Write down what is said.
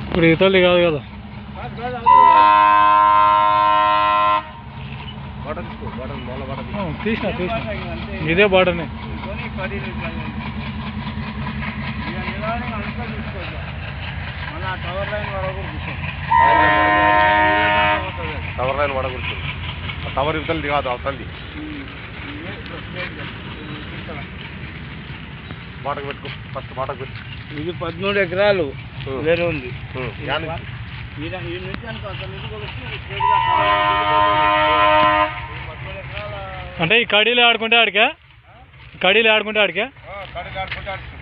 ఇప్పుడు ఇతరులు కాదు కదా బటన్ తీసుకో బటన్ మూల బటన్ ఆ, తీసిన తీసిన ఇదే బాటనే టవర్ లైన్ వడగొడుతుంది ఆ టవర్ ఇవతలది కాదు అవతలది బాటకు పెట్టుకో ఫస్ట్ బాటకు పెట్టు ఇది పదమూడు ఎకరాలు ఉం. వేరే ఉంది ఉం. యాని? ఈడ ఈ నుంచి అనుకో అక్కడ నుంచి కొలిస్తే straight గా కాలువ ఈ పదమూడు ఎకరాల అంటే ఈ కడీలు ఆడుకుంటే ఆడికా కడీలు ఆడుకుంటే ఆడికా కడీలు ఆడుకుంటే ఆడుతుంది